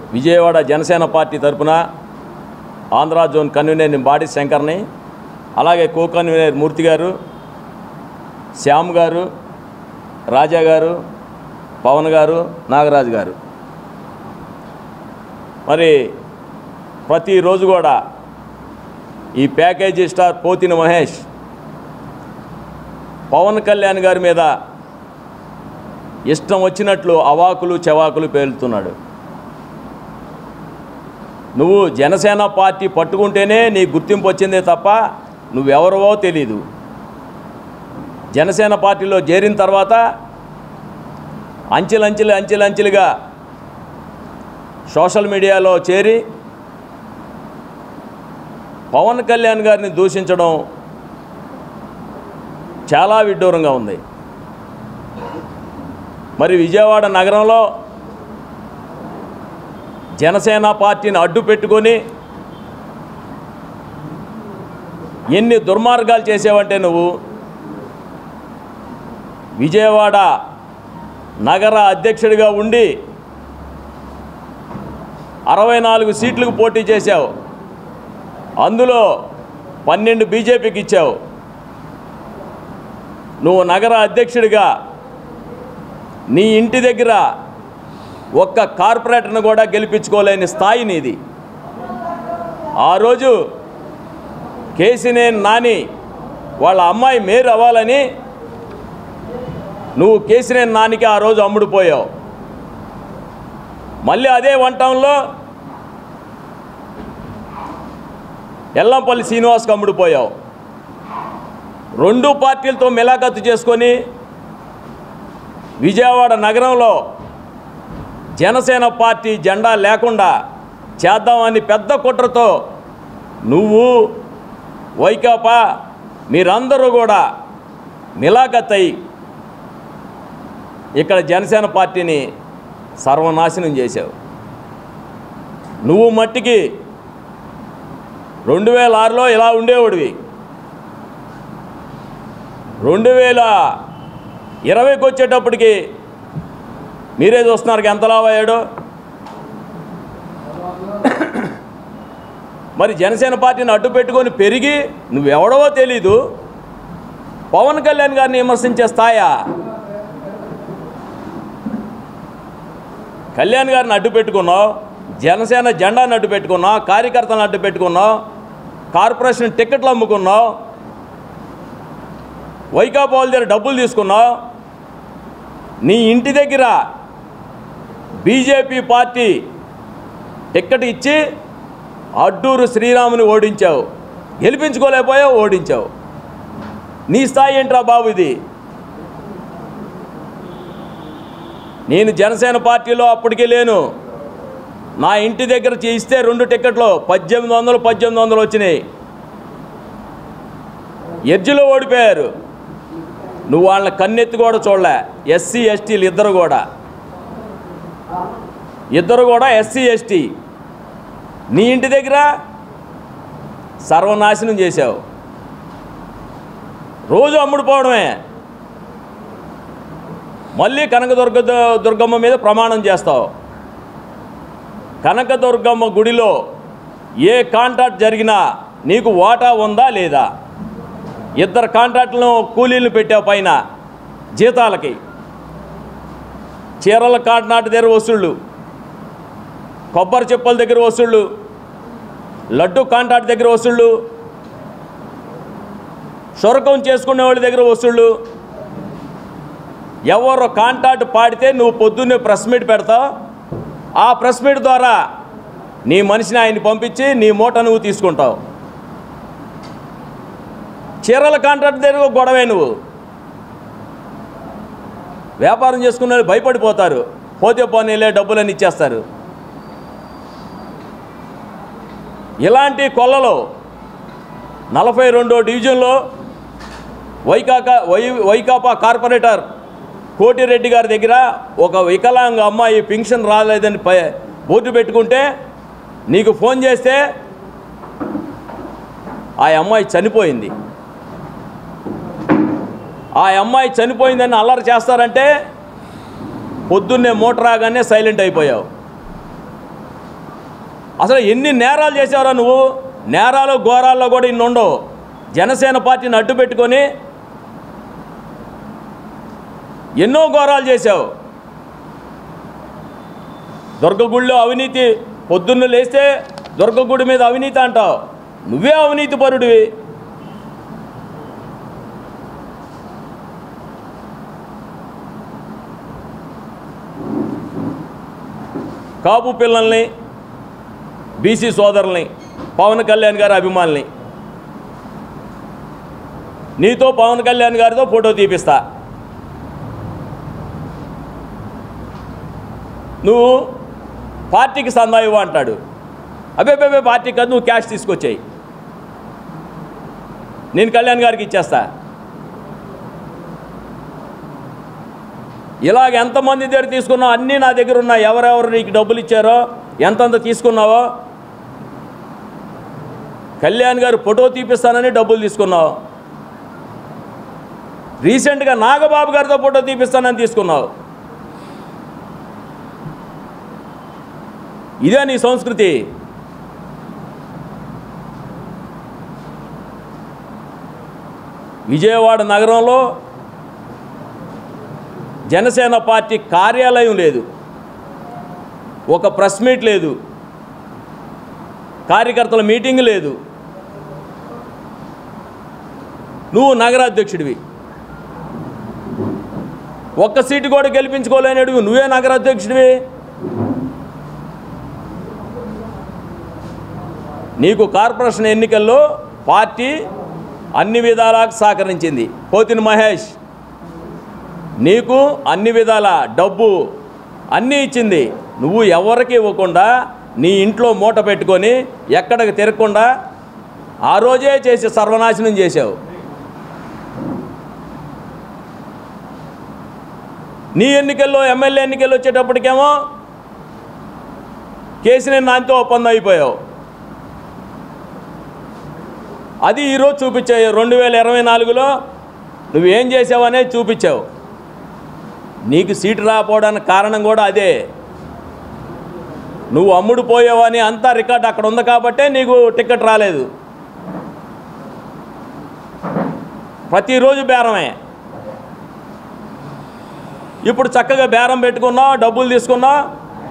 Vijayawada Janasena party తరపున Andhra zone convenor బాడి శంకర్ని అలాగే కో కన్వీనర్ మూర్తి గారు శ్యామ్ గారు రాజా గారు పవన్ గారు నాగరాజు గారు మరి ప్రతిరోజు కూడా ఈ ప్యాకేజీ స్టార్ పోతిన మహేష్ పవన్ కళ్యాణ్ గారి మీద ఇష్టం వచ్చినట్లు అవాకులు చవాకులు పేలుతున్నాడు నువ్వు జనసేన పార్టీ పట్టుకుంటేనే నీ గుర్తింపు వచ్చిందే తప్ప నువ్వెవరవో తెలీదు జనసేన పార్టీలో చేరిన తర్వాత అంచెలంచెలు అంచెలంచెలుగా సోషల్ మీడియాలో చేరి పవన్ కళ్యాణ్ గారిని దూషించడం చాలా విడ్డూరంగా ఉంది మరి విజయవాడ నగరంలో జనసేన పార్టీని అడ్డు పెట్టుకొని ఎన్ని దుర్మార్గాలు చేసావంటే నువ్వు విజయవాడ నగర అధ్యక్షుడిగా ఉండి అరవై నాలుగు సీట్లకు పోటీ చేశావు అందులో పన్నెండు బీజేపీకి ఇచ్చావు నువ్వు నగర అధ్యక్షుడిగా నీ ఇంటి దగ్గర ఒక్క కార్పొరేటర్ను కూడా గెలిపించుకోలేని స్థాయి నీది ఆ రోజు కేసినేని నాని వాళ్ళ అమ్మాయి మేరు అవ్వాలని నువ్వు కేసినేని నానికి ఆ రోజు అమ్ముడుపోయావు మళ్ళీ అదే వంటంలో ఎల్లంపల్లి శ్రీనివాస్కి అమ్ముడుపోయావు రెండు పార్టీలతో మిలాఖత్తు చేసుకొని విజయవాడ నగరంలో జనసేన పార్టీ జెండా లేకుండా చేద్దామని పెద్ద కుట్రతో నువ్వు వైకాపా మీరందరూ కూడా మిలాఖత్తై ఇక్కడ జనసేన పార్టీని సర్వనాశనం చేశావు నువ్వు మట్టికి రెండు వేల ఆరులో ఇలా ఉండేవాడివి రెండు వేల ఇరవైకి వచ్చేటప్పటికి మీరే చూస్తున్నారు ఎంత లావు అయ్యాడో మరి జనసేన పార్టీని అడ్డు పెట్టుకొని పెరిగి నువ్వెవడవో తెలీదు పవన్ కళ్యాణ్ గారిని విమర్శించే స్థాయా కళ్యాణ్ గారిని అడ్డు పెట్టుకున్నావు జనసేన జెండాను అడ్డు పెట్టుకున్నావు కార్యకర్తలను అడ్డు పెట్టుకున్నావు కార్పొరేషన్ టికెట్లు అమ్ముకున్నావు వైకాపా వాళ్ళ దగ్గర డబ్బులు తీసుకున్నావు నీ ఇంటి దగ్గర బీజేపీ పార్టీ టిక్కెట్ ఇచ్చి అడ్డూరు శ్రీరాముని ఓడించావు గెలిపించుకోలేకపోయావు ఓడించావు నీ స్థాయి ఏంట్రా బాబు ఇది నేను జనసేన పార్టీలో అప్పటికే లేను నా ఇంటి దగ్గర చేయిస్తే రెండు టికెట్లు పద్దెనిమిది వందలు పద్దెనిమిది వందలు వచ్చినాయి ఎడ్జిలో ఓడిపోయారు నువ్వు వాళ్ళని కన్నెత్తి కూడా చూడలే ఎస్సీ ఎస్టీలు ఇద్దరు కూడా ఇద్దరు కూడా ఎస్సీ ఎస్టీ నీ ఇంటి దగ్గర సర్వనాశనం చేశావు రోజు అమ్ముడుపోవడమే మళ్ళీ కనకదుర్గ దుర్గమ్మ మీద ప్రమాణం చేస్తావు కనకదుర్గమ్మ గుడిలో ఏ కాంట్రాక్ట్ జరిగినా నీకు వాటా ఉందా లేదా ఇద్దరు కాంట్రాక్టులను కూలీలను పెట్టావు పైన జీతాలకి చీరల కాంట్రాక్ట్ దగ్గర వసూళ్ళు కొబ్బరి చెప్పుల దగ్గర వసూళ్ళు లడ్డు కాంట్రాక్ట్ దగ్గర వసూళ్ళు శురకం చేసుకునే వాళ్ళ దగ్గర వసూళ్ళు ఎవరు కాంటాక్ట్ పాడితే నువ్వు పొద్దున్నే ప్రెస్ మీట్ పెడతావు ఆ ప్రెస్ మీట్ ద్వారా నీ మనిషిని ఆయన్ని పంపించి నీ మూట నువ్వు తీసుకుంటావు చీరల కాంట్రాక్ట్ దగ్గర గొడవే నువ్వు వ్యాపారం చేసుకునే వాళ్ళు భయపడిపోతారు పోతే పోనీలే డబ్బులని ఇచ్చేస్తారు ఇలాంటి కొల్లలో నలభై రెండో డివిజన్లో వైకాకా వై వైకాపా కార్పొరేటర్ కోటిరెడ్డి గారి దగ్గర ఒక వికలాంగ అమ్మాయి పింఛన్ రాలేదని పై బోర్డు పెట్టుకుంటే నీకు ఫోన్ చేస్తే ఆ అమ్మాయి చనిపోయింది ఆ అమ్మాయి చనిపోయిందని అల్లరి చేస్తారంటే పొద్దున్నే మూట రాగానే సైలెంట్ అయిపోయావు అసలు ఎన్ని నేరాలు చేసావురా నువ్వు నేరాలు ఘోరాల్లో కూడా ఇన్ని ఉండవు జనసేన పార్టీని అడ్డు పెట్టుకొని ఎన్నో ఘోరాలు చేశావు దుర్గగుడిలో అవినీతి పొద్దున్న లేస్తే దుర్గగుడి మీద అవినీతి అంటావు నువ్వే అవినీతి పరుడివి కాపు పిల్లల్ని బీసీ సోదరుల్ని పవన్ కళ్యాణ్ గారి అభిమానుల్ని నీతో పవన్ కళ్యాణ్ గారితో ఫోటో తీపిస్తా నువ్వు పార్టీకి సందా ఇవ్వు అంటాడు అబే అబే పార్టీకి కాదు నువ్వు క్యాష్ తీసుకొచ్చాయి నేను కళ్యాణ్ గారికి ఇచ్చేస్తా ఇలాగ ఎంతమంది దగ్గర తీసుకున్నావు అన్నీ నా దగ్గర ఉన్నాయి ఎవరెవరు నీకు డబ్బులు ఇచ్చారో ఎంతంత తీసుకున్నావో కళ్యాణ్ గారు ఫోటో తీపిస్తానని డబ్బులు తీసుకున్నావు రీసెంట్గా నాగబాబు గారితో ఫోటో తీపిస్తానని తీసుకున్నావు ఇదే నీ సంస్కృతి విజయవాడ నగరంలో జనసేన పార్టీ కార్యాలయం లేదు ఒక ప్రెస్ మీట్ లేదు కార్యకర్తల మీటింగ్ లేదు నువ్వు నగరాధ్యక్షుడివి ఒక్క సీటు కూడా గెలిపించుకోలేనివి నువ్వే నగరాధ్యక్షుడివి నీకు కార్పొరేషన్ ఎన్నికల్లో పార్టీ అన్ని విధాలకు సహకరించింది పోతిని మహేష్ నీకు అన్ని విధాల డబ్బు అన్నీ ఇచ్చింది నువ్వు ఎవరికి ఇవ్వకుండా నీ ఇంట్లో మూట పెట్టుకొని ఎక్కడికి తిరగకుండా ఆ రోజే చేసి సర్వనాశనం చేశావు నీ ఎన్నికల్లో ఎమ్మెల్యే ఎన్నికల్లో వచ్చేటప్పటికేమో కేసీఆర్ నాతో ఒప్పందం అయిపోయావు అది ఈరోజు చూపించావు రెండు వేల ఇరవై నాలుగులో నువ్వేం చేసావనే చూపించావు నీకు సీటు రాకపోవడానికి కారణం కూడా అదే నువ్వు అమ్ముడు పోయావని అంతా రికార్డ్ అక్కడ ఉంది కాబట్టే నీకు టికెట్ రాలేదు ప్రతిరోజు బేరమే ఇప్పుడు చక్కగా బేరం పెట్టుకున్నావు డబ్బులు తీసుకున్నావు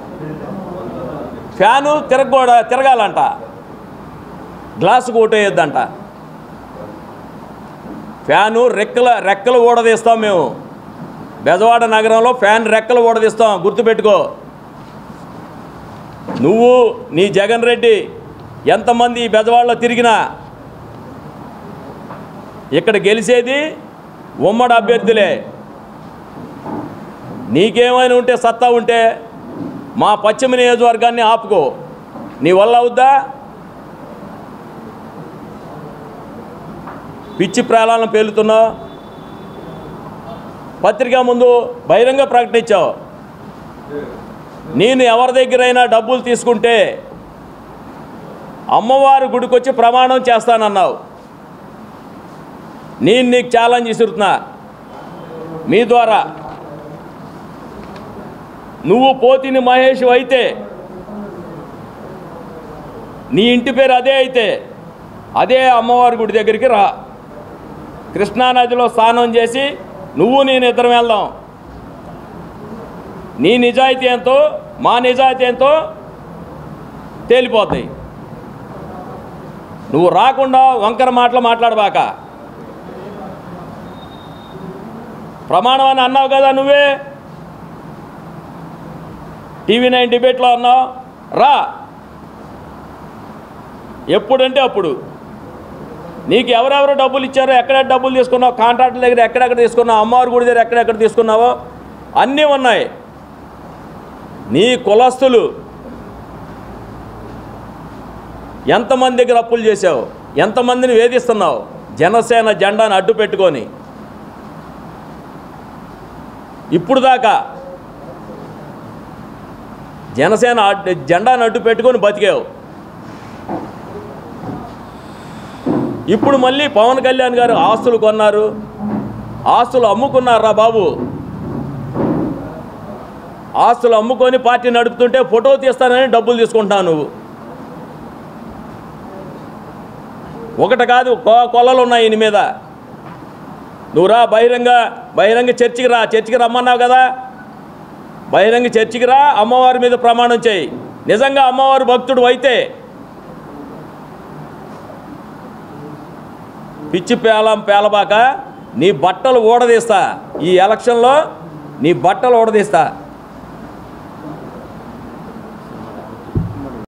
ఫ్యాను తిరగకూడ తిరగాలంట గ్లాసు కొట్టేయొద్దంట ఫ్యాను రెక్కల రెక్కలు ఊడదీస్తాం మేము బెజవాడ నగరంలో ఫ్యాన్ రెక్కలు ఊడదీస్తాం గుర్తుపెట్టుకో నువ్వు నీ జగన్ రెడ్డి ఎంతమంది ఈ బెజవాడలో తిరిగినా ఇక్కడ గెలిచేది ఉమ్మడి అభ్యర్థులే నీకేమైనా ఉంటే సత్తా ఉంటే మా పశ్చిమ నియోజకవర్గాన్ని ఆపుకో నీ వల్ల అవుద్దా పిచ్చి ప్రాణాలను పేలుతున్నావు పత్రిక ముందు బహిరంగ ప్రకటించావు నేను ఎవరి దగ్గరైనా డబ్బులు తీసుకుంటే అమ్మవారి గుడికొచ్చి ప్రమాణం చేస్తానన్నావు నేను నీకు ఛాలెంజ్ ఇస్తున్నా మీ ద్వారా నువ్వు పోతిని మహేష్ అయితే నీ ఇంటి పేరు అదే అయితే అదే అమ్మవారి గుడి దగ్గరికి రా కృష్ణానదిలో స్నానం చేసి నువ్వు నేను ఇద్దరం వెళ్దాం నీ నిజాయితీ ఎంతో మా నిజాయితీ ఎంతో తేలిపోతాయి నువ్వు రాకుండా వంకర మాటలు మాట్లాడబాక ప్రమాణం అని అన్నావు కదా నువ్వే టీవీ నైన్ డిబేట్లో అన్నావు రా ఎప్పుడంటే అప్పుడు నీకు ఎవరెవరు డబ్బులు ఇచ్చారో ఎక్కడెక్కడ డబ్బులు తీసుకున్నావు కాంట్రాక్టుల దగ్గర ఎక్కడెక్కడ తీసుకున్నావు అమ్మవారి గుడి దగ్గర ఎక్కడెక్కడ తీసుకున్నావో అన్నీ ఉన్నాయి నీ కులస్తులు ఎంతమంది దగ్గర అప్పులు చేశావు ఎంతమందిని వేధిస్తున్నావు జనసేన జెండాను అడ్డు పెట్టుకొని ఇప్పుడు దాకా జనసేన అడ్డు జెండాను అడ్డు పెట్టుకొని బతికావు ఇప్పుడు మళ్ళీ పవన్ కళ్యాణ్ గారు ఆస్తులు కొన్నారు ఆస్తులు అమ్ముకున్నారా బాబు ఆస్తులు అమ్ముకొని పార్టీ నడుపుతుంటే ఫోటో తీస్తానని డబ్బులు తీసుకుంటున్నావు నువ్వు ఒకటి కాదు కొ- కొల్లలు ఉన్నాయి ఈయన మీద నువ్వు రా బహిరంగ బహిరంగ చర్చికి రా చర్చికి రమ్మన్నావు కదా బహిరంగ చర్చికి రా అమ్మవారి మీద ప్రమాణం చేయి నిజంగా అమ్మవారి భక్తుడు అయితే పిచ్చి పేలం పేలబాక నీ బట్టలు ఊడదీస్తా ఈ ఎలక్షన్లో నీ బట్టలు ఊడదీస్తా